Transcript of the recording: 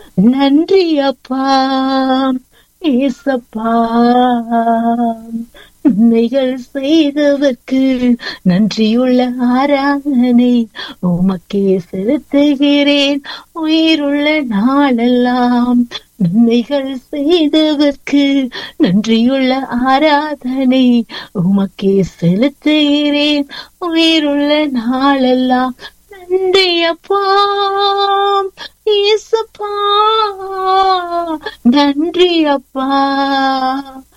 நன்றி அப்பா ஏசப்பா நன்மைகள் செய்தவர்க்கு நன்றியுள்ள ஆராதனை உமக்கே செலுத்துகிறேன் உயிருள்ள நாளெல்லாம் நன்மைகள் செய்தவர்க்கு நன்றியுள்ள ஆராதனை உமக்கே செலுத்துகிறேன் உயிருள்ள நாளெல்லாம் நன்றி அப்பா இயேசப்பா நன்றி அப்பா